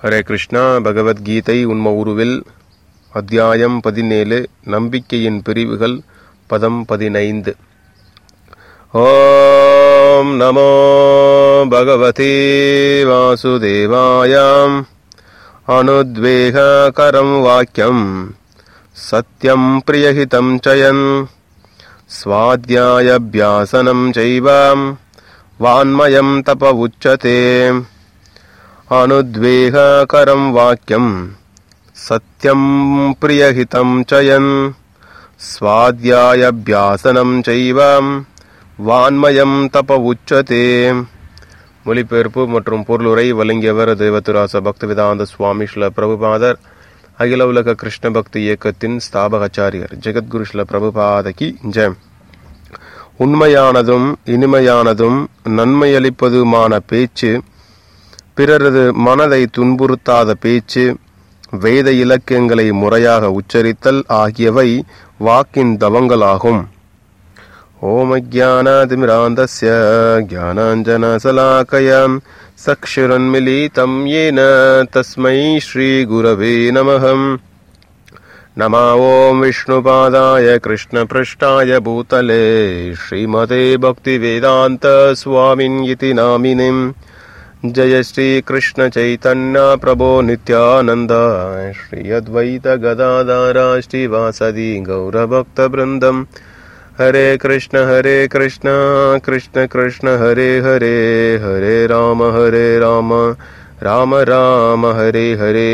ஹரே கிருஷ்ணா பகவத்கீதை உண்ம உருவில் அத்தியாயம் பதினேழு நம்பிக்கையின் பிரிவுகள் பதம் பதினைந்து ஓம் நமோ பகவதே வாசுதேவாயாம் अनुद्वेगकरं वाक्यं सत्यं प्रियहितं चयन् स्वाध्यायाभ्यासनं चैव वान्मयं तप उच्यते अनुद्वेगकरं वाक्यं सत्यं प्रियहितं चयन् स्वाध्यायाभ्यासनं चैव वान्मयं तप उच्यते மொழிபெயர்ப்பு மற்றும் பொருளுரை வழங்கியவர் தேவத்துராச பக்திவேதாந்த சுவாமி ஸ்ல பிரபுபாதர் அகில உலக கிருஷ்ண பக்தி இயக்கத்தின் ஸ்தாபகாச்சாரியர் ஜெகத்குரு ஸ்ல பிரபுபாதகி ஜெயம் உண்மையானதும் இனிமையானதும் நன்மையளிப்பதுமான பேச்சு பிறரது மனதை துன்புறுத்தாத பேச்சு வேத இலக்கியங்களை முறையாக உச்சரித்தல் ஆகியவை வாக்கின் தவங்களாகும் ॐ ज्ञानातिमिरान्तस्य ज्ञानाञ्जनशलाकया चक्षुरन्मिलितं येन तस्मै श्रीगुरवे नमः नमा ॐ विष्णुपादाय कृष्णपृष्ठाय भूतले श्रीमते भक्तिवेदान्तस्वामिन् इति नामिनिम् जय श्रीकृष्णचैतन्य प्रभो नित्यानन्द श्री अद्वैतगदाधारा श्रीवासदि गौरभक्तवृन्दम् हरे कृष्ण हरे कृष्ण कृष्ण कृष्ण हरे हरे हरे राम हरे राम ராம ராம ஹரே ஹரே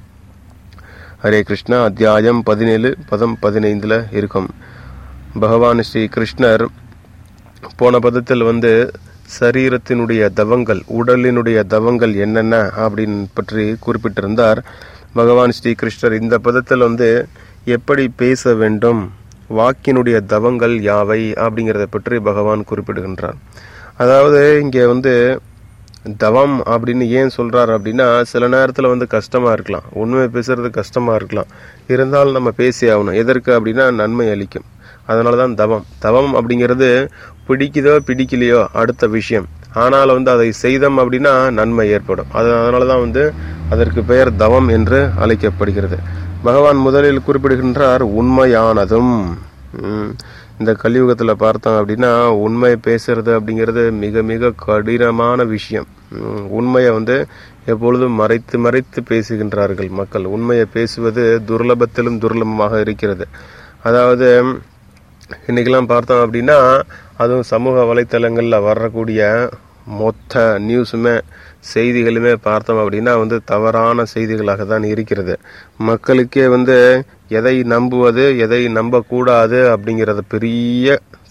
ஹரே கிருஷ்ணா அத்தியாயம் பதினேழு பதம் பதினைந்தில் இருக்கும் பகவான் ஸ்ரீ கிருஷ்ணர் போன பதத்தில் வந்து சரீரத்தினுடைய தவங்கள் உடலினுடைய தவங்கள் என்னென்ன அப்படின்னு பற்றி குறிப்பிட்டிருந்தார் பகவான் ஸ்ரீ கிருஷ்ணர் இந்த பதத்தில் வந்து எப்படி பேச வேண்டும் வாக்கினுடைய தவங்கள் யாவை அப்படிங்கிறத பற்றி பகவான் குறிப்பிடுகின்றார் அதாவது இங்கே வந்து தவம் அப்படின்னு ஏன் சொல்றார் அப்படின்னா சில நேரத்தில் வந்து கஷ்டமா இருக்கலாம் உண்மை பேசுறது கஷ்டமா இருக்கலாம் இருந்தாலும் நம்ம பேசி ஆகணும் எதற்கு அப்படின்னா நன்மை அளிக்கும் அதனால தான் தவம் தவம் அப்படிங்கிறது பிடிக்குதோ பிடிக்கலையோ அடுத்த விஷயம் ஆனால் வந்து அதை செய்தோம் அப்படின்னா நன்மை ஏற்படும் அது அதனால தான் வந்து அதற்கு பெயர் தவம் என்று அழைக்கப்படுகிறது பகவான் முதலில் குறிப்பிடுகின்றார் உண்மையானதும் இந்த கலியுகத்தில் பார்த்தோம் அப்படின்னா உண்மை பேசுறது அப்படிங்கிறது மிக மிக கடினமான விஷயம் உண்மையை வந்து எப்பொழுதும் மறைத்து மறைத்து பேசுகின்றார்கள் மக்கள் உண்மையை பேசுவது துர்லபத்திலும் துர்லபமாக இருக்கிறது அதாவது இன்னைக்கெல்லாம் பார்த்தோம் அப்படின்னா அதுவும் சமூக வலைத்தளங்களில் வரக்கூடிய மொத்த நியூஸுமே செய்திகளுமே பார்த்தோம் அப்படின்னா வந்து தவறான செய்திகளாக தான் இருக்கிறது மக்களுக்கே வந்து எதை நம்புவது எதை நம்பக்கூடாது அப்படிங்கிறது பெரிய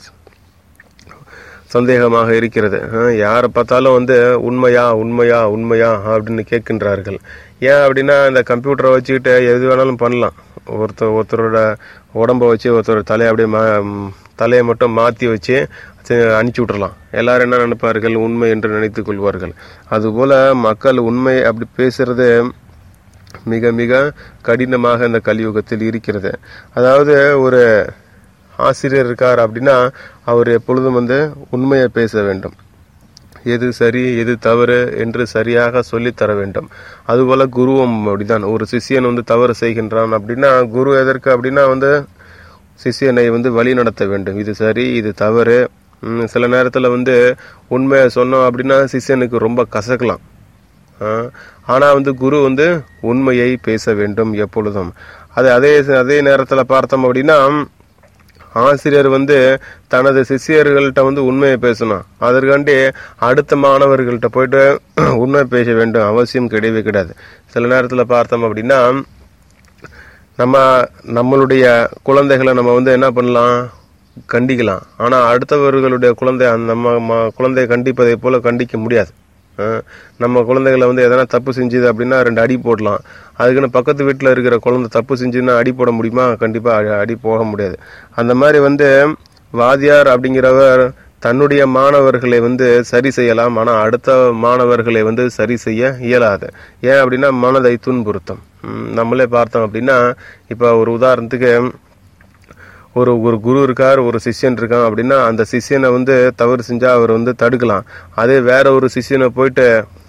சந்தேகமாக இருக்கிறது யாரை பார்த்தாலும் வந்து உண்மையா உண்மையா உண்மையா அப்படின்னு கேட்கின்றார்கள் ஏன் அப்படின்னா இந்த கம்ப்யூட்டரை வச்சுக்கிட்டு எது வேணாலும் பண்ணலாம் ஒருத்தர் ஒருத்தரோட உடம்ப வச்சு ஒருத்தர் தலையை அப்படியே மா தலையை மட்டும் மாற்றி வச்சு அனுப்பிச்சி விட்றலாம் எல்லாரும் என்ன நினைப்பார்கள் உண்மை என்று நினைத்துக் கொள்வார்கள் அதுபோல மக்கள் உண்மை அப்படி பேசுறது மிக மிக கடினமாக இந்த கலியுகத்தில் இருக்கிறது அதாவது ஒரு ஆசிரியர் இருக்கார் அப்படின்னா அவர் எப்பொழுதும் வந்து உண்மையை பேச வேண்டும் எது சரி எது தவறு என்று சரியாக சொல்லி தர வேண்டும் அதுபோல குருவும் அப்படிதான் ஒரு சிஷியன் வந்து தவறு செய்கின்றான் அப்படின்னா குரு எதற்கு அப்படின்னா வந்து சிஷியனை வந்து வழி நடத்த வேண்டும் இது சரி இது தவறு சில நேரத்தில் வந்து உண்மையை சொன்னோம் அப்படின்னா சிஷியனுக்கு ரொம்ப கசக்கலாம் ஆனால் வந்து குரு வந்து உண்மையை பேச வேண்டும் எப்பொழுதும் அது அதே அதே நேரத்தில் பார்த்தோம் அப்படின்னா ஆசிரியர் வந்து தனது சிஷியர்கள்ட்ட வந்து உண்மையை பேசணும் அதற்காண்டி அடுத்த மாணவர்கள்ட்ட போயிட்டு உண்மை பேச வேண்டும் அவசியம் கிடையவே கிடையாது சில நேரத்தில் பார்த்தோம் அப்படின்னா நம்ம நம்மளுடைய குழந்தைகளை நம்ம வந்து என்ன பண்ணலாம் கண்டிக்கலாம் ஆனால் அடுத்தவர்களுடைய குழந்தை அந்த நம்ம குழந்தையை கண்டிப்பதை போல கண்டிக்க முடியாது நம்ம குழந்தைகளை வந்து எதனா தப்பு செஞ்சுது அப்படின்னா ரெண்டு அடி போடலாம் அதுக்குன்னு பக்கத்து வீட்டில் இருக்கிற குழந்தை தப்பு செஞ்சுன்னா அடி போட முடியுமா கண்டிப்பாக அடி போக முடியாது அந்த மாதிரி வந்து வாதியார் அப்படிங்கிறவர் தன்னுடைய மாணவர்களை வந்து சரி செய்யலாம் ஆனால் அடுத்த மாணவர்களை வந்து சரி செய்ய இயலாது ஏன் அப்படின்னா மனதை துன்புறுத்தும் நம்மளே பார்த்தோம் அப்படின்னா இப்போ ஒரு உதாரணத்துக்கு ஒரு ஒரு குரு இருக்கார் ஒரு சிஷ்யன் இருக்கான் அப்படின்னா அந்த சிஷ்யனை வந்து தவறு செஞ்சா அவர் வந்து தடுக்கலாம் அதே வேற ஒரு சிஷ்யனை போயிட்டு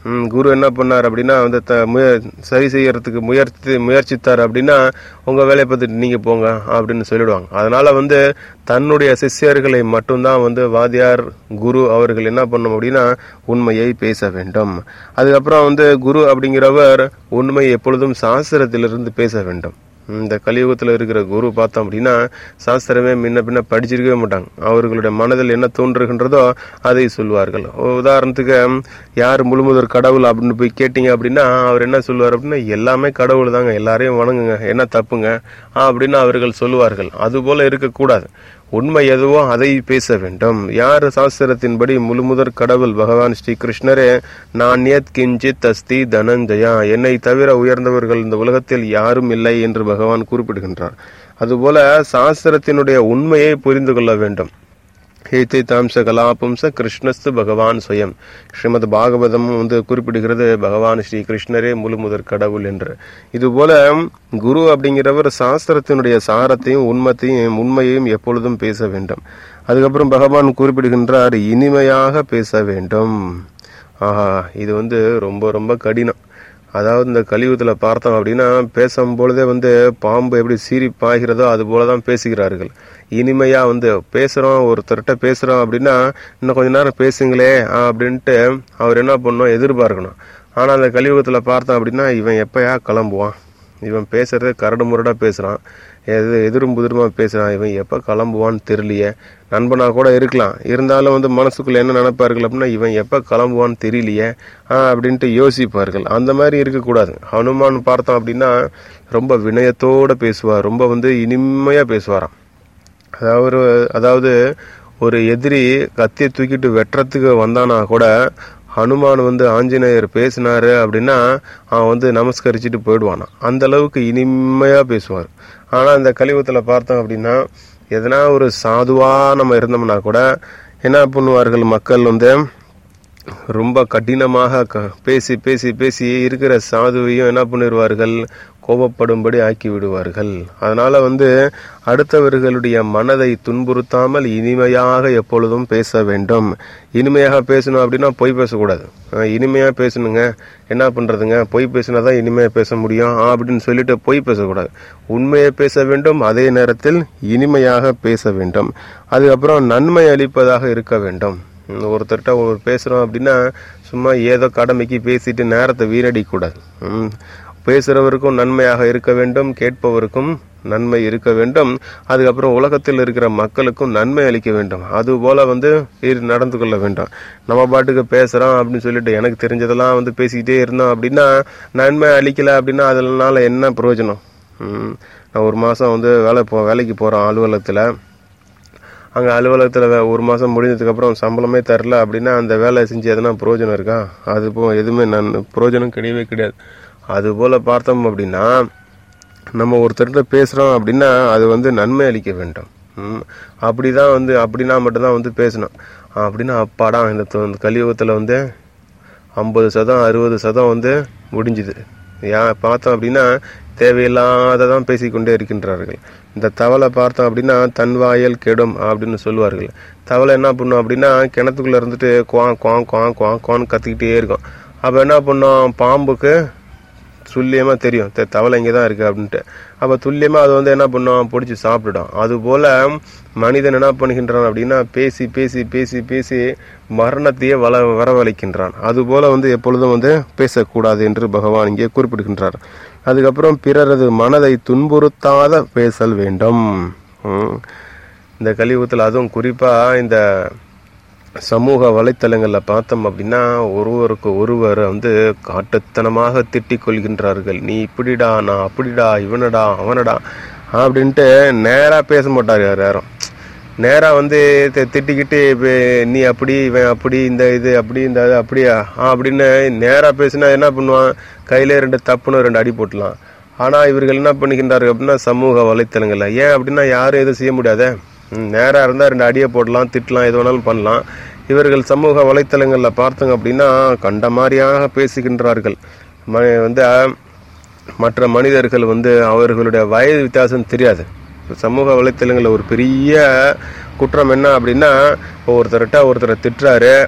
ம், குரு என்ன பண்ணார் அப்படின்னா வந்து த முய சரி செய்யறதுக்கு முயற்சி முயற்சித்தார் அப்படின்னா உங்க வேலையை பார்த்துட்டு நீங்க போங்க அப்படின்னு சொல்லிடுவாங்க அதனால வந்து தன்னுடைய சிஷ்யர்களை மட்டும்தான் வந்து வாத்தியார் குரு அவர்கள் என்ன பண்ணணும் அப்படின்னா உண்மையை பேச வேண்டும் அதுக்கப்புறம் வந்து குரு அப்படிங்கிறவர் உண்மை எப்பொழுதும் சாஸ்திரத்திலிருந்து பேச வேண்டும் இந்த கலியுகத்தில் இருக்கிற குரு பார்த்தோம் அப்படின்னா சாஸ்திரமே முன்ன பின்ன படிச்சிருக்கவே மாட்டாங்க அவர்களுடைய மனதில் என்ன தோன்றுகின்றதோ அதை சொல்வார்கள் உதாரணத்துக்கு யார் முழுமுதற் கடவுள் அப்படின்னு போய் கேட்டீங்க அப்படின்னா அவர் என்ன சொல்லுவார் அப்படின்னா எல்லாமே கடவுள் தாங்க எல்லாரையும் வணங்குங்க என்ன தப்புங்க அப்படின்னு அவர்கள் சொல்லுவார்கள் அதுபோல இருக்கக்கூடாது உண்மை எதுவோ அதை பேச வேண்டும் யார் சாஸ்திரத்தின்படி முழுமுதற் கடவுள் பகவான் ஸ்ரீ கிருஷ்ணரே நான் யத் கிஞ்சித் அஸ்தி தனஞ்சயா என்னை தவிர உயர்ந்தவர்கள் இந்த உலகத்தில் யாரும் இல்லை என்று பகவான் குறிப்பிடுகின்றார் அதுபோல சாஸ்திரத்தினுடைய உண்மையை புரிந்து கொள்ள வேண்டும் ஹேத்தை தாம்ச கலாபும்ச கிருஷ்ணஸ்து பகவான் சுயம் ஸ்ரீமத் பாகவதம் வந்து குறிப்பிடுகிறது பகவான் ஸ்ரீ கிருஷ்ணரே முழுமுதற் கடவுள் என்று இதுபோல குரு அப்படிங்கிறவர் சாஸ்திரத்தினுடைய சாரத்தையும் உண்மத்தையும் உண்மையையும் எப்பொழுதும் பேச வேண்டும் அதுக்கப்புறம் பகவான் குறிப்பிடுகின்றார் இனிமையாக பேச வேண்டும் ஆஹா இது வந்து ரொம்ப ரொம்ப கடினம் அதாவது இந்த கலியுகத்தில் பார்த்தோம் அப்படின்னா பேசும் பொழுதே வந்து பாம்பு எப்படி சீறி பாய்கிறதோ அது போல தான் பேசுகிறார்கள் இனிமையாக வந்து பேசுகிறோம் ஒருத்தர்கிட்ட பேசுகிறோம் அப்படின்னா இன்னும் கொஞ்ச நேரம் பேசுங்களே அப்படின்ட்டு அவர் என்ன பண்ணணும் எதிர்பார்க்கணும் ஆனால் அந்த கலியுகத்தில் பார்த்தோம் அப்படின்னா இவன் எப்பயா கிளம்புவான் இவன் பேசுறது கரடு முரடா பேசுறான் எது எதிரும் புதிருமா பேசுறான் இவன் எப்ப கிளம்புவான்னு தெரியலையே நண்பனா கூட இருக்கலாம் இருந்தாலும் வந்து மனசுக்குள்ள என்ன நினைப்பார்கள் அப்படின்னா இவன் எப்ப கிளம்புவான்னு தெரியலையே ஆ அப்படின்ட்டு யோசிப்பார்கள் அந்த மாதிரி இருக்கக்கூடாது ஹனுமான் பார்த்தோம் அப்படின்னா ரொம்ப வினயத்தோட பேசுவார் ரொம்ப வந்து இனிமையா பேசுவாராம் அதாவது அதாவது ஒரு எதிரி கத்தியை தூக்கிட்டு வெட்டுறதுக்கு வந்தானா கூட ஹனுமான் வந்து ஆஞ்சநேயர் பேசினாரு அப்படின்னா அவன் வந்து நமஸ்கரிச்சுட்டு போயிடுவானா அந்த அளவுக்கு இனிமையா பேசுவார் ஆனா இந்த கலியுகத்துல பார்த்தோம் அப்படின்னா எதனா ஒரு சாதுவா நம்ம இருந்தோம்னா கூட என்ன பண்ணுவார்கள் மக்கள் வந்து ரொம்ப கடினமாக க- பேசி பேசி பேசி இருக்கிற சாதுவையும் என்ன பண்ணிடுவார்கள் கோபப்படும்படி ஆக்கி விடுவார்கள் அதனால வந்து அடுத்தவர்களுடைய மனதை துன்புறுத்தாமல் இனிமையாக எப்பொழுதும் பேச வேண்டும் இனிமையாக பேசணும் அப்படின்னா பொய் பேசக்கூடாது அஹ் இனிமையா பேசணுங்க என்ன பண்றதுங்க பொய் பேசினாதான் இனிமையா பேச முடியும் ஆ, அப்படின்னு சொல்லிட்டு பொய் பேசக்கூடாது உண்மையை பேச வேண்டும் அதே நேரத்தில் இனிமையாக பேச வேண்டும் அதுக்கப்புறம் நன்மை அளிப்பதாக இருக்க வேண்டும் ம், ஒருத்தர்கிட்ட ஒரு பேசுறோம் அப்படின்னா சும்மா ஏதோ கடமைக்கு பேசிட்டு நேரத்தை வீணடிக்க கூடாது ம், பேசுறவருக்கும் நன்மையாக இருக்க வேண்டும் கேட்பவருக்கும் நன்மை இருக்க வேண்டும் அதுக்கப்புறம் உலகத்தில் இருக்கிற மக்களுக்கும் நன்மை அளிக்க வேண்டும் அது போல வந்து இரு- நடந்து கொள்ள வேண்டும் நம்ம பாட்டுக்கு பேசுறோம் அப்படின்னு சொல்லிட்டு எனக்கு தெரிஞ்சதெல்லாம் வந்து பேசிக்கிட்டே இருந்தோம் அப்படின்னா நன்மை அளிக்கல அப்படின்னா அதனால என்ன பிரயோஜனம் ம், நான் ஒரு மாசம் வந்து வேலை போ வேலைக்கு போறேன் அலுவலகத்துல அங்கே அலுவலகத்தில் ஒரு மாதம் முடிஞ்சதுக்கப்புறம் சம்பளமே தரல அப்படின்னா அந்த வேலை செஞ்சு எதனா பிரயோஜனம் இருக்கா அது போ எதுவுமே நன் பிரயோஜனம் கிடையவே கிடையாது அது போல் பார்த்தோம் அப்படின்னா நம்ம ஒருத்தர்கிட்ட பேசுகிறோம் அப்படின்னா அது வந்து நன்மை அளிக்க வேண்டும் ம், அப்படிதான் வந்து அப்படின்னா மட்டும்தான் வந்து பேசணும் அப்படின்னா அப்பாடா இந்த தொ- இந்த கலியுகத்தில் வந்து ஐம்பது சதம் அறுபது சதம் வந்து முடிஞ்சுது யா பார்த்தோம் அப்படின்னா தேவையில்லாததான் பேசிக்கொண்டே இருக்கின்றார்கள் இந்த தவளை பார்த்தோம் அப்படின்னா தன் வாயல் கெடும் அப்படின்னு சொல்லுவார்கள் தவளை என்ன பண்ணும் அப்படின்னா கிணத்துக்குள்ள இருந்துட்டு குவாங் குவாங் குவாங் குவாங் குவான்னு கத்திக்கிட்டே இருக்கும் அப்போ என்ன பண்ணும் பாம்புக்கு துல்லியமா தெரியும் த- தவளை இங்கே தான் இருக்கு அப்படின்ட்டு அப்போ துல்லியமா அது வந்து என்ன பண்ணும் பிடிச்சி சாப்பிட்டுடும் அதுபோல மனிதன் என்ன பண்ணுகின்றான் அப்படின்னா பேசி பேசி பேசி பேசி மரணத்தையே வள வரவழைக்கின்றான் அதுபோல வந்து எப்பொழுதும் வந்து பேசக்கூடாது என்று பகவான் இங்கே குறிப்பிடுகின்றார் அதுக்கப்புறம் பிறரது மனதை துன்புறுத்தாத பேசல் வேண்டும் ம். இந்த கலியுகத்தில் அதுவும் குறிப்பா இந்த சமூக வலைத்தளங்களில் பார்த்தோம் அப்படின்னா ஒருவருக்கு ஒருவர் வந்து காட்டுத்தனமாக திட்டிக் கொள்கின்றார்கள் நீ இப்படிடா நான் அப்படிடா இவனடா அவனடா அப்படின்ட்டு நேராக பேச மாட்டார் யார் யாரும் நேராக வந்து தி- திட்டிக்கிட்டு இப்ப நீ அப்படி இவன் அப்படி இந்த இது அப்படி இந்த இது அப்படியா ஆ அப்படின்னு நேராக பேசினா என்ன பண்ணுவான் கையிலே ரெண்டு தப்புன்னு ரெண்டு அடி போட்டலாம் ஆனால் இவர்கள் என்ன பண்ணுகின்றார்கள் அப்படின்னா சமூக வலைத்தளங்கள்ல ஏன் அப்படின்னா யாரும் எதுவும் செய்ய முடியாதே ம், நேரா இருந்தா ரெண்டு அடியை போடலாம் திட்டலாம் எது வேணாலும் பண்ணலாம் இவர்கள் சமூக வலைத்தளங்கள்ல பார்த்தோங்க அப்படின்னா கண்ட மாதிரியாக பேசுகின்றார்கள் ம- வந்து அஹ், மற்ற மனிதர்கள் வந்து அவர்களுடைய வயது வித்தியாசம் தெரியாது சமூக வலைத்தளங்களில் ஒரு பெரிய குற்றம் என்ன அப்படின்னா இப்போ ஒருத்தர்கிட்ட ஒருத்தரை திட்டுறாரு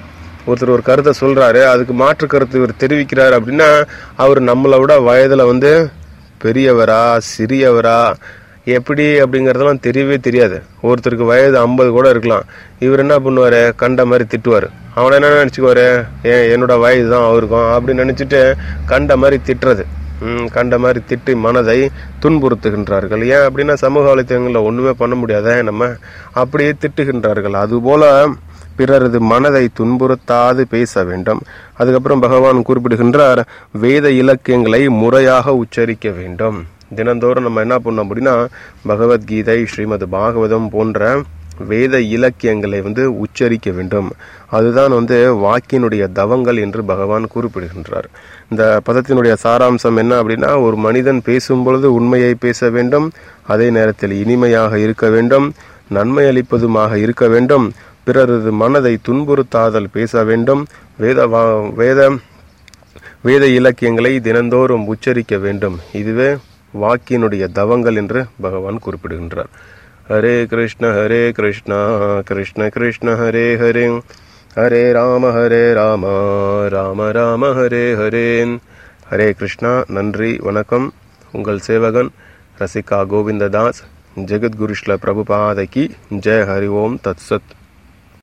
ஒருத்தர் ஒரு கருத்தை சொல்றாரு அதுக்கு மாற்று கருத்து இவர் தெரிவிக்கிறார் அப்படின்னா அவர் நம்மளை விட வயதுல வந்து பெரியவரா சிறியவரா எப்படி அப்படிங்கறதெல்லாம் தெரியவே தெரியாது ஒருத்தருக்கு வயது ஐம்பது கூட இருக்கலாம் இவர் என்ன பண்ணுவாரு கண்ட மாதிரி திட்டுவாரு அவனை என்ன நினைச்சுக்குவாரு ஏன் என்னோட வயது தான் அவருக்கும் அப்படின்னு நினைச்சிட்டு கண்ட மாதிரி திட்டுறது ம், கண்ட மாதிரி திட்டி மனதை துன்புறுத்துகின்றார்கள் ஏன் அப்படின்னா சமூக வலைத்தளங்களில் ஒண்ணுமே பண்ண முடியாத நம்ம அப்படியே திட்டுகின்றார்கள் அதுபோல பிறரது மனதை துன்புறுத்தாது பேச வேண்டும் அதுக்கப்புறம் பகவான் குறிப்பிடுகின்றார் வேத இலக்கியங்களை முறையாக உச்சரிக்க வேண்டும் தினந்தோறும் நம்ம என்ன பண்ணோம் அப்படின்னா பகவத்கீதை ஸ்ரீமத் பாகவதம் போன்ற வேத இலக்கியங்களை வந்து உச்சரிக்க வேண்டும் அதுதான் வந்து வாக்கினுடைய தவங்கள் என்று பகவான் குறிப்பிடுகின்றார் இந்த பதத்தினுடைய சாராம்சம் என்ன அப்படின்னா ஒரு மனிதன் பேசும் பொழுது உண்மையை பேச வேண்டும் அதே நேரத்தில் இனிமையாக இருக்க வேண்டும் நன்மை அளிப்பதுமாக இருக்க வேண்டும் பிறரது மனதை துன்புறுத்தாதல் பேச வேண்டும் வேத வா- வேத வேத இலக்கியங்களை தினந்தோறும் உச்சரிக்க வேண்டும் இதுவே வாக்கினுடைய தவங்கள் என்று பகவான் குறிப்பிடுகின்றார் ஹரே கிருஷ்ண ஹரே கிருஷ்ணா கிருஷ்ண கிருஷ்ண ஹரே ஹரே ஹரே ராம ஹரே ராம ராம ராம ஹரே ஹரே ஹரே கிருஷ்ணா நன்றி வணக்கம் உங்கள் சேவகன் ரசிகா கோவிந்ததாஸ் ஜெகத்குருஷ்ல பிரபுபாதைக்கு ஜெய ஹரி ஓம் தத்சத்